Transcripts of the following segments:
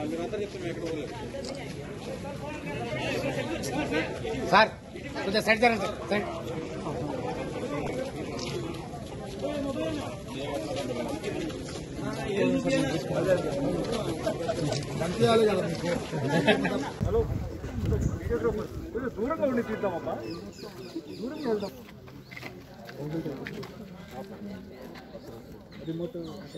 sir కొంచెం side జరగండి sir side దూరంగా ఉండి తీద్దామమ్మా దూరంగా వెళ్దాం రిమోట్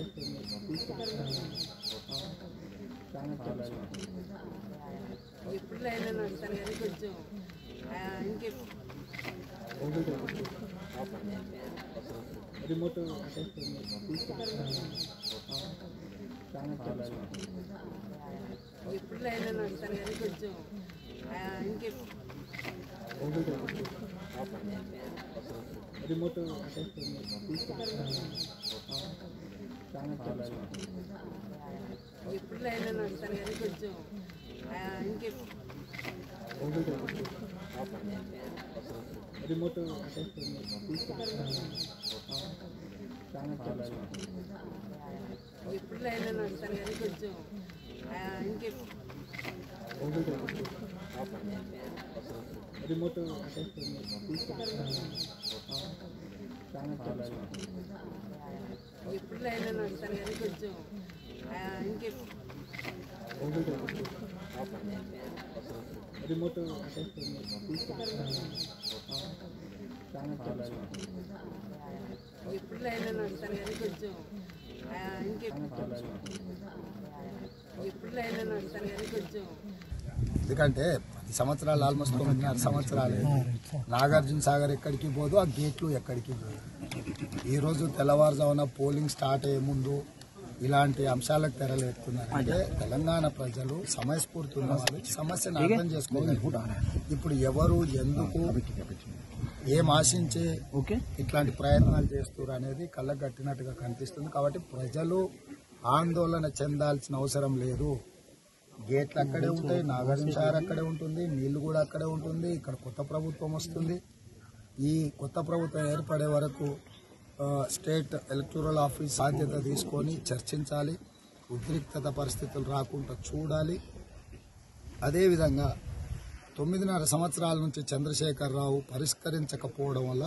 ఎప్పుడు లైన్లో ఉంటాను కానీ కొంచెం ఆ, ఇంకే రిమోట్ ఎప్పుడు లైన్లో ఉంటాను కానీ కొంచెం ఆ, ఇంకే రిమోట్ ఎప్పుడు లైన్లో ఉంటాను కానీ కొంచెం ఆ, ఇంకే రిమోట్ ఎప్పుడు లైన్లో ఉంటాను కానీ కొంచెం ఆ, ఇంకే రిమోట్ ఎప్పుడు లైన్లో ఉంటాను కానీ కొంచెం ఆ, ఇంకే రిమోట్ ఎప్పుడు లైన్లో ఉంటాను కానీ కొంచెం ఆ, ఇంకే ఎప్పుడు లైన్లో ఉంటాను కానీ కొంచెం ఎందుకంటే పది సంవత్సరాలు ఆల్మోస్ట్ తొమ్మిదిన్నర సంవత్సరాలు నాగార్జున సాగర్ ఎక్కడికి పోదు ఆ గేట్లు ఎక్కడికి పోదు ఈరోజు తెల్లవారుజామున పోలింగ్ స్టార్ట్ అయ్యే ముందు ఇలాంటి అంశాలకు తెరలేపుతున్నారు అంటే తెలంగాణ ప్రజలు సమయస్ఫూర్తి ఉన్న వాళ్ళు సమస్యను అర్థం చేసుకోగలుగుతారు ఇప్పుడు ఎవరు ఎందుకు ఏం ఆశించే ఇట్లాంటి ప్రయత్నాలు చేస్తారు అనేది కళ్ళకు కట్టినట్టుగా కనిపిస్తుంది కాబట్టి ప్రజలు ఆందోళన చెందాల్సిన అవసరం లేదు గేట్లు అక్కడే ఉంటాయి నాగార్జున సాగర్ అక్కడే ఉంటుంది నీళ్లు కూడా అక్కడే ఉంటుంది ఇక్కడ కొత్త ప్రభుత్వం వస్తుంది ఈ కొత్త ప్రభుత్వం ఏర్పడే వరకు ఆ, స్టేట్ ఎలక్టోరల్ ఆఫీస్ బాధ్యత తీసుకొని చర్చించాలి ఉద్రిక్తత పరిస్థితులు రాకుండా చూడాలి అదేవిధంగా తొమ్మిదిన్నర సంవత్సరాల నుంచి చంద్రశేఖరరావు పరిష్కరించకపోవడం వల్ల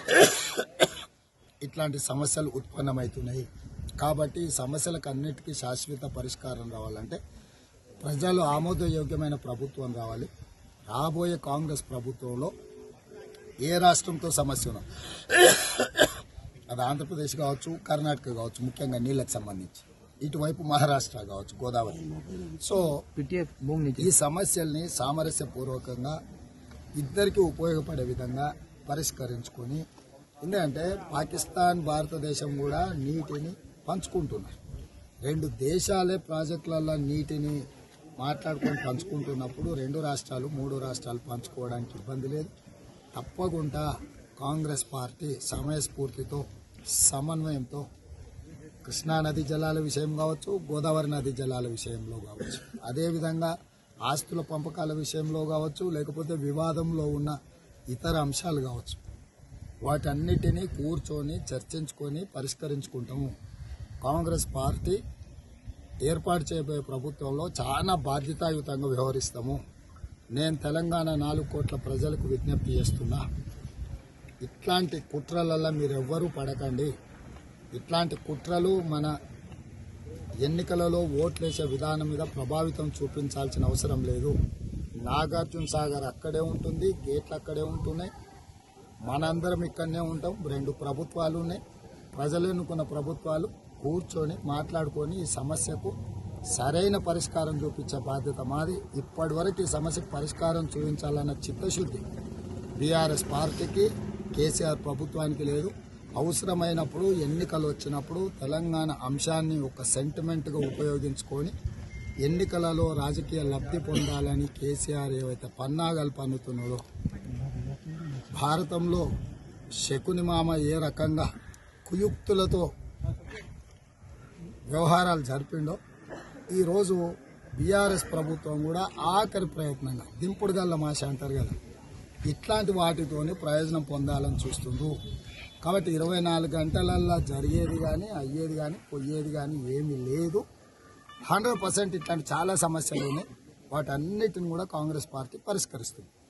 ఇట్లాంటి సమస్యలు ఉత్పన్నమవుతున్నాయి కాబట్టి ఈ సమస్యలకు అన్నిటికీ శాశ్వత పరిష్కారం రావాలంటే ప్రజలు ఆమోదయోగ్యమైన ప్రభుత్వం రావాలి రాబోయే కాంగ్రెస్ ప్రభుత్వంలో ఏ రాష్ట్రంతో సమస్య ఉన్నా అది ఆంధ్రప్రదేశ్ కావచ్చు కర్ణాటక కావచ్చు ముఖ్యంగా నీళ్ళకి సంబంధించి ఇటువైపు మహారాష్ట్ర కావచ్చు గోదావరి సో ఈ సమస్యల్ని సామరస్యపూర్వకంగా ఇద్దరికి ఉపయోగపడే విధంగా పరిష్కరించుకొని ఎందుకంటే పాకిస్తాన్ భారతదేశం కూడా నీటిని పంచుకుంటున్నారు రెండు దేశాలే ప్రాజెక్టులలో నీటిని మాట్లాడుకొని పంచుకుంటున్నప్పుడు రెండు రాష్ట్రాలు మూడు రాష్ట్రాలు పంచుకోవడానికి ఇబ్బంది లేదు తప్పకుండా కాంగ్రెస్ పార్టీ సమయస్ఫూర్తితో సమన్వయంతో కృష్ణా నది జలాల విషయం కావచ్చు గోదావరి నది జలాల విషయంలో కావచ్చు అదేవిధంగా ఆస్తుల పంపకాల విషయంలో కావచ్చు లేకపోతే వివాదంలో ఉన్న ఇతర అంశాలు కావచ్చు వాటన్నిటినీ కూర్చొని చర్చించుకొని పరిష్కరించుకుంటాము కాంగ్రెస్ పార్టీ ఏర్పాటు చేయబోయే ప్రభుత్వంలో చాలా బాధ్యతాయుతంగా వ్యవహరిస్తాము నేను తెలంగాణ నాలుగు కోట్ల ప్రజలకు విజ్ఞప్తి చేస్తున్నా ఇట్లాంటి కుట్రలల్లో మీరెవ్వరూ పడకండి ఇట్లాంటి కుట్రలు మన ఎన్నికలలో ఓట్లేసే విధానం మీద ప్రభావితం చూపించాల్సిన అవసరం లేదు నాగార్జున సాగర్ అక్కడే ఉంటుంది గేట్లు అక్కడే ఉంటున్నాయి మనందరం ఇక్కడనే ఉంటాం రెండు ప్రభుత్వాలు ఉన్నాయి ప్రజలు ఎన్నుకున్న ప్రభుత్వాలు కూర్చొని మాట్లాడుకొని ఈ సమస్యకు సరైన పరిష్కారం చూపించే బాధ్యత మాది ఇప్పటి వరకు ఈ సమస్యకు పరిష్కారం చూపించాలన్న చిత్తశుద్ధి బీఆర్ఎస్ పార్టీకి కేసీఆర్ ప్రభుత్వానికి లేదు అవసరమైనప్పుడు ఎన్నికలు వచ్చినప్పుడు తెలంగాణ అంశాన్ని ఒక సెంటిమెంట్గా ఉపయోగించుకొని ఎన్నికలలో రాజకీయ లబ్ధి పొందాలని కేసీఆర్ ఏవైతే పన్నాగాలు పన్నుతున్నాడో భారతంలో శకుని మామ ఏ రకంగా కుయుక్తులతో వ్యవహారాలు జరిపిండో ఈరోజు బీఆర్ఎస్ ప్రభుత్వం కూడా ఆఖరి ప్రయత్నంగా దింపుడు గల్ల మాష అంటారు కదా ఇట్లాంటి వాటితోని ప్రయోజనం పొందాలని చూస్తుండ్రు కాబట్టి ఇరవై నాలుగు గంటలల్లో జరిగేది కానీ అయ్యేది కానీ పోయేది కానీ ఏమీ లేదు హండ్రెడ్ పర్సెంట్ ఇట్లాంటి చాలా సమస్యలు ఉన్నాయి వాటన్నిటిని కూడా కాంగ్రెస్ పార్టీ పరిష్కరిస్తుంది